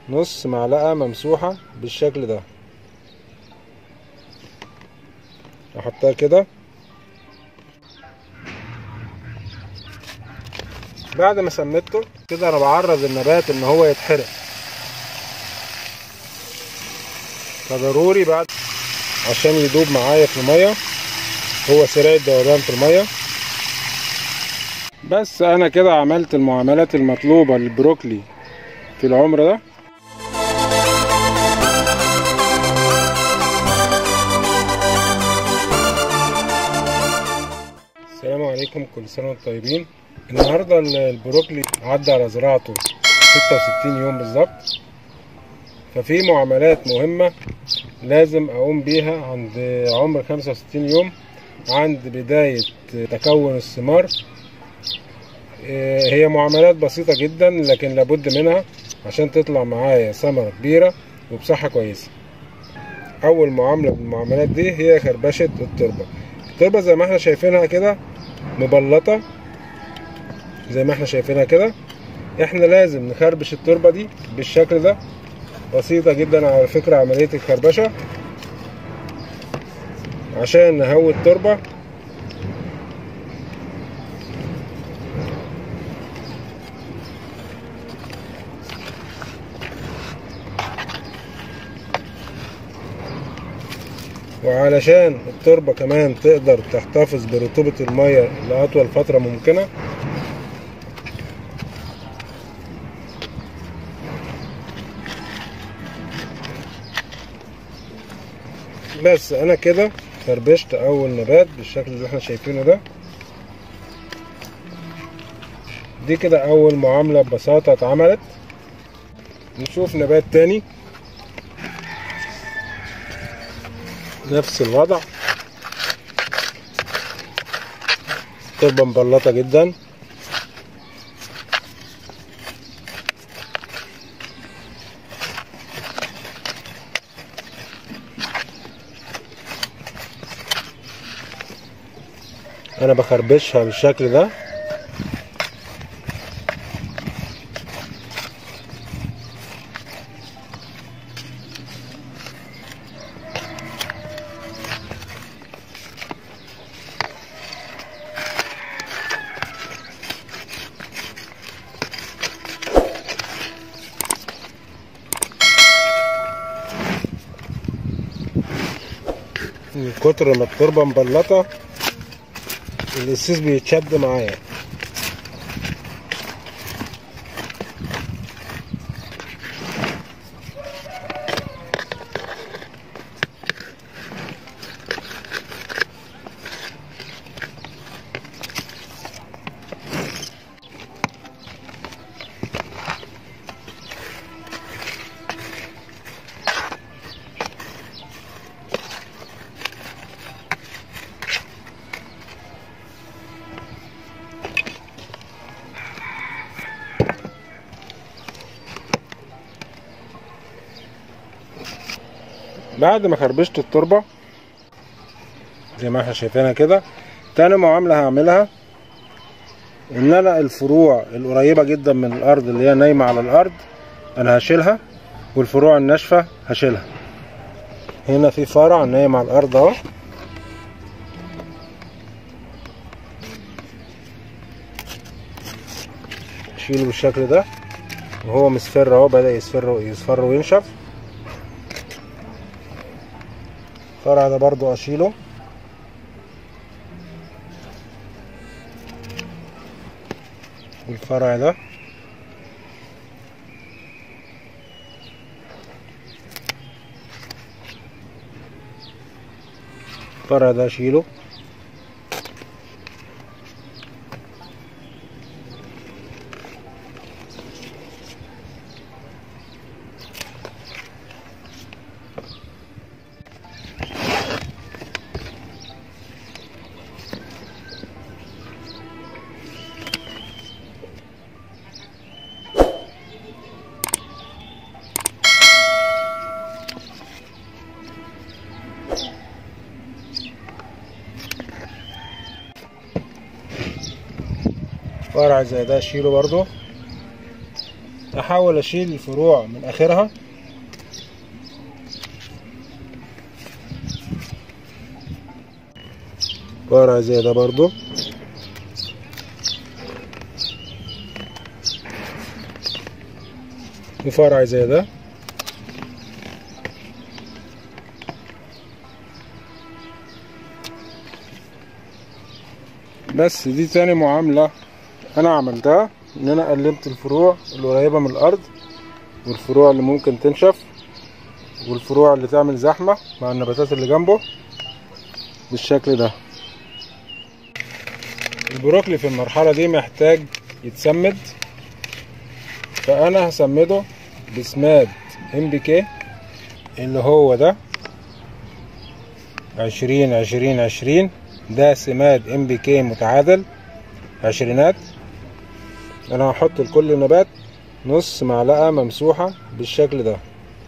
نص معلقة ممسوحة بالشكل ده احطها كده بعد ما سميته كده انا بعرض النبات ان هو يتحرق فضروري بعد عشان يدوب معايا في المية هو سريع الذوبان في المية بس انا كده عملت المعاملات المطلوبة للبروكلي في العمر ده السلام عليكم كل سنة وانتم طيبين النهاردة البروكلي عدى على زراعته 66 يوم بالظبط ففي معاملات مهمة لازم أقوم بيها عند عمر 65 يوم عند بداية تكون الثمار هي معاملات بسيطة جدا لكن لابد منها عشان تطلع معايا ثمرة كبيرة وبصحة كويسة أول معاملة من المعاملات دي هي خربشة التربة التربة زي ما احنا شايفينها كده مبلطة زي ما احنا شايفينها كده احنا لازم نخربش التربة دي بالشكل ده بسيطة جدا على فكرة عملية الخربشة عشان نهوي التربة وعلشان التربة كمان تقدر تحتفظ برطوبة المية لأطول فترة ممكنة بس انا كده خربشت اول نبات بالشكل اللي احنا شايفينه ده دي كده اول معاملة ببساطة اتعملت نشوف نبات تاني نفس الوضع تربة مبلطة جدا انا بخربشها بالشكل ده من كتر ما التربة مبلطة القسيس بيتشد معايا بعد ما خربشت التربة زي ما احنا شايفينها كده تاني معاملة هعملها ان انا الفروع القريبة جدا من الارض اللي هي نايمة على الارض انا هشيلها والفروع الناشفة هشيلها هنا في فرع نايم على الارض اهو اشيله بالشكل ده وهو مصفر اهو بدأ يصفر يصفر وينشف الفرع ده برضو اشيله والفرع ده الفرع ده اشيله فرع زي ده اشيله برضو احاول اشيل الفروع من اخرها فرع زي ده برضو وفرع زي ده بس دي تاني معاملة انا عملتها ان انا قلمت الفروع القريبة من الارض والفروع اللي ممكن تنشف والفروع اللي تعمل زحمة مع النباتات اللي جنبه بالشكل ده البروكلي في المرحلة دي محتاج يتسمد فانا هسمده بسماد ام بي كي اللي هو ده عشرين عشرين عشرين ده سماد ام بي كي متعادل عشرينات انا هحط لكل نبات نص معلقة ممسوحة بالشكل ده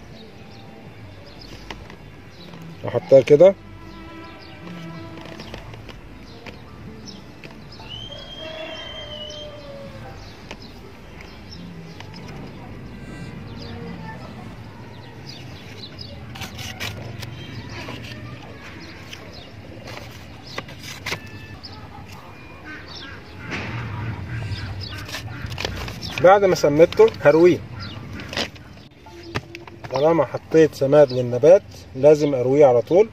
احطها كده بعد ما سميته هرويه طالما حطيت سماد للنبات لازم ارويه على طول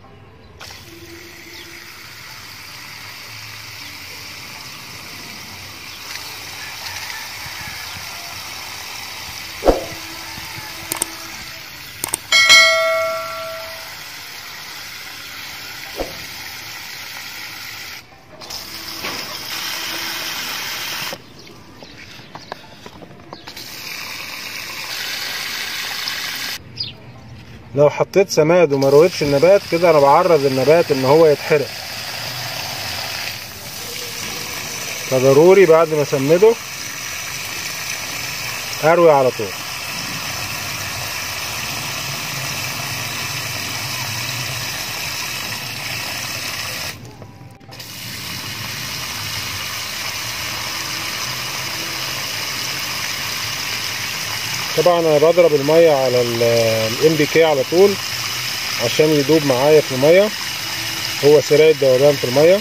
لو حطيت سماد وما رويتش النبات كده انا بعرض النبات ان هو يتحرق فضروري بعد ما اسمده اروي على طول طبعا انا بضرب الميه على الام بي كي على طول عشان يدوب معايا في الميه هو سريع الذوبان في الميه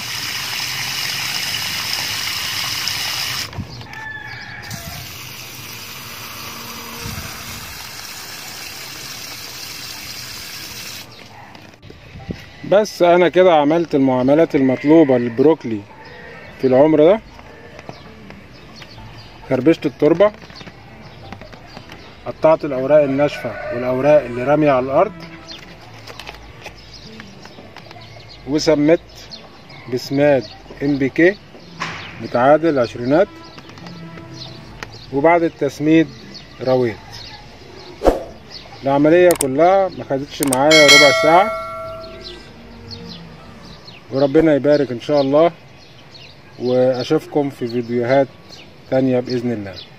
بس انا كده عملت المعاملات المطلوبة للبروكلي في العمر ده خربشت التربة قطعت الاوراق الناشفة والاوراق اللي رامية على الارض وسمت بسماد ام بي كي متعادل عشرينات وبعد التسميد رويت العملية كلها ما خدتش معايا ربع ساعة وربنا يبارك ان شاء الله واشوفكم في فيديوهات تانية باذن الله